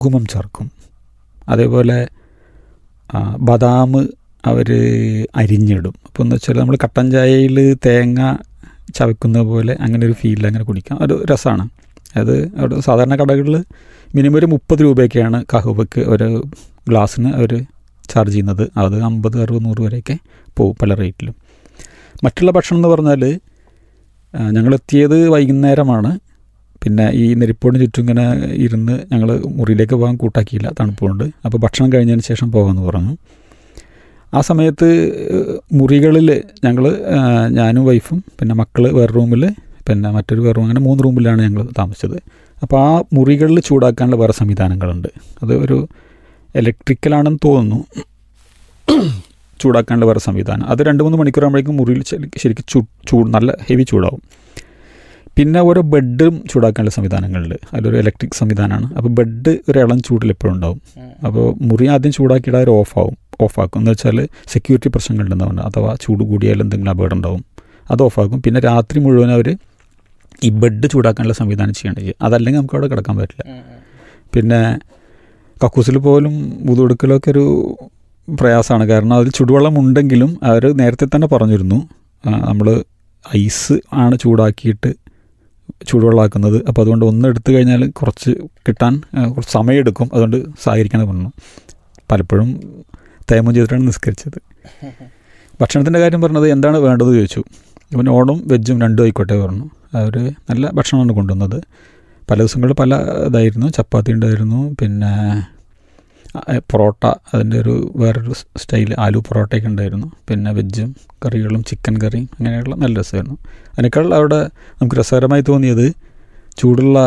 കുങ്കുമം ചേർക്കും അതേപോലെ ആ, ബദാം അവർ അരിഞ്ഞിടും അപ്പോൾ എന്ന് വെച്ചാൽ നമ്മൾ കട്ടൻ ചായയിൽ തേങ്ങ ചവയ്ക്കുന്ന പോലെ അങ്ങനെ ഒരു ഫീൽ അങ്ങനെ കുടിക്കാം ഒരു രസമാണ് അത് അവിടെ സാധാരണ കടകളിൽ മിനിമം ഒരു മുപ്പത് രൂപയൊക്കെയാണ് കഹുവയ്ക്ക് ഒരു ഗ്ലാസ്സിന് അവർ ചാർജ് ചെയ്യുന്നത് അത് അമ്പത് അറുപത് നൂറ് വരെയൊക്കെ പോകും പല റേറ്റിലും മറ്റുള്ള ഭക്ഷണം എന്ന് പറഞ്ഞാൽ ഞങ്ങൾ എത്തിയത് വൈകുന്നേരമാണ് പിന്നെ ഈ നെരിപ്പോടിന് ചുറ്റും ഇങ്ങനെ ഇരുന്ന് ഞങ്ങൾ മുറിയിലേക്ക് പോകാൻ കൂട്ടാക്കിയില്ല തണുപ്പുകൊണ്ട് അപ്പോൾ ഭക്ഷണം കഴിഞ്ഞതിന് ശേഷം പോകാമെന്ന് പറഞ്ഞു ആ സമയത്ത് മുറികളിൽ ഞങ്ങൾ ഞാനും വൈഫും പിന്നെ മക്കൾ വേറെ റൂമിൽ പിന്നെ മറ്റൊരു വേറെ റൂം അങ്ങനെ മൂന്ന് റൂമിലാണ് ഞങ്ങൾ താമസിച്ചത് അപ്പോൾ ആ മുറികളിൽ ചൂടാക്കാനുള്ള വേറെ സംവിധാനങ്ങളുണ്ട് അത് ഒരു ഇലക്ട്രിക്കലാണെന്ന് തോന്നുന്നു ചൂടാക്കാനുള്ള വേറെ സംവിധാനം അത് രണ്ട് മൂന്ന് മണിക്കൂറാകുമ്പോഴേക്കും മുറിയിൽ ശരി- ശരിക്കും ചൂ ചൂട് നല്ല ഹെവി ചൂടാവും പിന്നെ ഓരോ ബെഡും ചൂടാക്കാനുള്ള സംവിധാനങ്ങളുണ്ട് അതിലൊരു ഇലക്ട്രിക് സംവിധാനമാണ് അപ്പോൾ ബെഡ് ഒരു ഇളം ചൂടിൽ എപ്പോഴും ഉണ്ടാവും അപ്പോൾ മുറി ആദ്യം ചൂടാക്കിയിട്ട് അവർ ഓഫാവും ഓഫാക്കും എന്ന് വെച്ചാൽ സെക്യൂരിറ്റി പ്രശ്നങ്ങളുണ്ടെന്നാണ് അഥവാ ചൂട് കൂടിയാൽ എന്തെങ്കിലും അപകടം ഉണ്ടാവും അത് ഓഫാക്കും പിന്നെ രാത്രി മുഴുവൻ അവർ ഈ ബെഡ് ചൂടാക്കാനുള്ള സംവിധാനം ചെയ്യേണ്ടത് ചെയ്യും അതല്ലെങ്കിൽ നമുക്ക് അവിടെ കിടക്കാൻ പറ്റില്ല പിന്നെ കക്കൂസിൽ പോലും മുതുകൊടുക്കലൊക്കെ ഒരു പ്രയാസമാണ് കാരണം അതിൽ ചുടുവെള്ളം ഉണ്ടെങ്കിലും അവർ നേരത്തെ തന്നെ പറഞ്ഞിരുന്നു നമ്മൾ ഐസ് ആണ് ചൂടാക്കിയിട്ട് ചൂടുവെള്ളമാക്കുന്നത് അപ്പോൾ അതുകൊണ്ട് ഒന്ന് എടുത്തു കഴിഞ്ഞാൽ കുറച്ച് കിട്ടാൻ ആ, കുറച്ച് സമയമെടുക്കും അതുകൊണ്ട് സഹകരിക്കാൻ പറഞ്ഞു പലപ്പോഴും തേമം ചെയ്തിട്ടാണ് നിസ്കരിച്ചത് ഭക്ഷണത്തിൻ്റെ കാര്യം പറഞ്ഞത് എന്താണ് വേണ്ടത് ചോദിച്ചു പിന്നെ ഓണും വെജും രണ്ടും ആയിക്കോട്ടെ പറഞ്ഞു അവർ നല്ല ഭക്ഷണമാണ് കൊണ്ടുവന്നത് പല ദിവസങ്ങളിൽ പല ഇതായിരുന്നു ചപ്പാത്തി ഉണ്ടായിരുന്നു പിന്നെ ആ, പൊറോട്ട അതിൻ്റെ ഒരു വേറൊരു സ്റ്റൈൽ ആലു പൊറോട്ടയൊക്കെ ഉണ്ടായിരുന്നു പിന്നെ വെജും കറികളും ചിക്കൻ കറിയും അങ്ങനെയുള്ള നല്ല രസമായിരുന്നു അതിനേക്കാൾ അവിടെ നമുക്ക് രസകരമായി തോന്നിയത് ചൂടുള്ള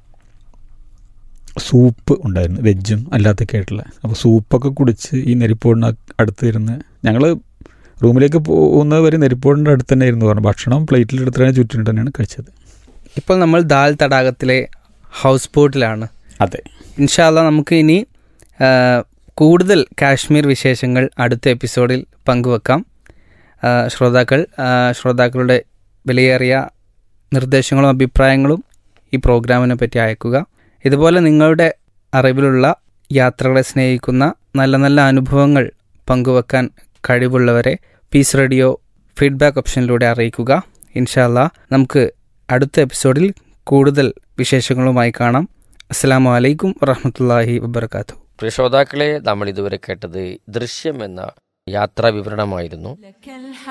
സൂപ്പ് ഉണ്ടായിരുന്നു വെജും അല്ലാത്തൊക്കെ ആയിട്ടുള്ള അപ്പോൾ സൂപ്പൊക്കെ കുടിച്ച് ഈ നെരിപ്പോടിന് അടുത്ത് ഇരുന്ന് ഞങ്ങൾ റൂമിലേക്ക് പോകുന്നത് വരെ നെരിപ്പോടിൻ്റെ അടുത്ത് തന്നെ ആയിരുന്നു പറഞ്ഞു ഭക്ഷണം പ്ലേറ്റിൽ എടുത്തിട്ട് ചുറ്റിന് തന്നെയാണ് കഴിച്ചത് ഇപ്പോൾ നമ്മൾ ദാൽ തടാകത്തിലെ ഹൗസ് ബോട്ടിലാണ് അതെ ഇൻഷാല്ല നമുക്ക് ഇനി ആ, കൂടുതൽ കാശ്മീർ വിശേഷങ്ങൾ അടുത്ത എപ്പിസോഡിൽ പങ്കുവെക്കാം ആ, ശ്രോതാക്കൾ ആ, ശ്രോതാക്കളുടെ വിലയേറിയ നിർദ്ദേശങ്ങളും അഭിപ്രായങ്ങളും ഈ പ്രോഗ്രാമിനെ പറ്റി അയക്കുക ഇതുപോലെ നിങ്ങളുടെ അറിവിലുള്ള യാത്രകളെ സ്നേഹിക്കുന്ന നല്ല നല്ല അനുഭവങ്ങൾ പങ്കുവെക്കാൻ കഴിവുള്ളവരെ പീസ് റേഡിയോ ഫീഡ്ബാക്ക് ഓപ്ഷനിലൂടെ അറിയിക്കുക ഇൻഷാല്ല നമുക്ക് അടുത്ത എപ്പിസോഡിൽ കൂടുതൽ വിശേഷങ്ങളുമായി കാണാം അസ്സാം വലൈക്കും വറഹമത്തല്ലാഹി വബർക്കാത്തു പ്രിയ ശ്രോതാക്കളെ നമ്മൾ ഇതുവരെ കേട്ടത് ദൃശ്യം എന്ന യാത്രാ വിവരണമായിരുന്നു